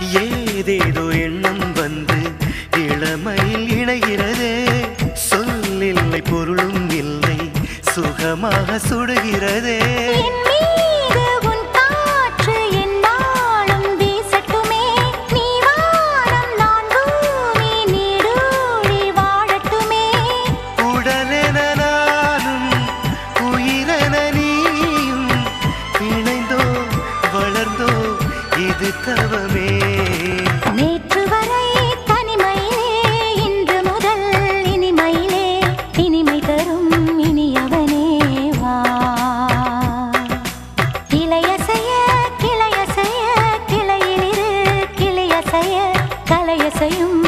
ஏதேதோ எண்ணம் வந்து இளமையில் இணைகிறதே சொல்லில்லை பொருளும் இல்லை சுகமாக சுடுகிறதே என் மீது உன் காற்று எந்நாளும் வீசட்டுமே. நீ வானம், நான் பூமி, நீடூழி வாழட்டுமே. உடலென நானும் உயிரென நீயும் இணைந்தோ வளர்ந்தோ இது தவமே நேற்று வரை தனிமையிலே, இன்று முதல் இனிமையிலே, இனிமை தரும் இனியவனே வா. இலையசைய, கிளையசைய, கிளையிலிரு, கிளையசைய, கலையசையும்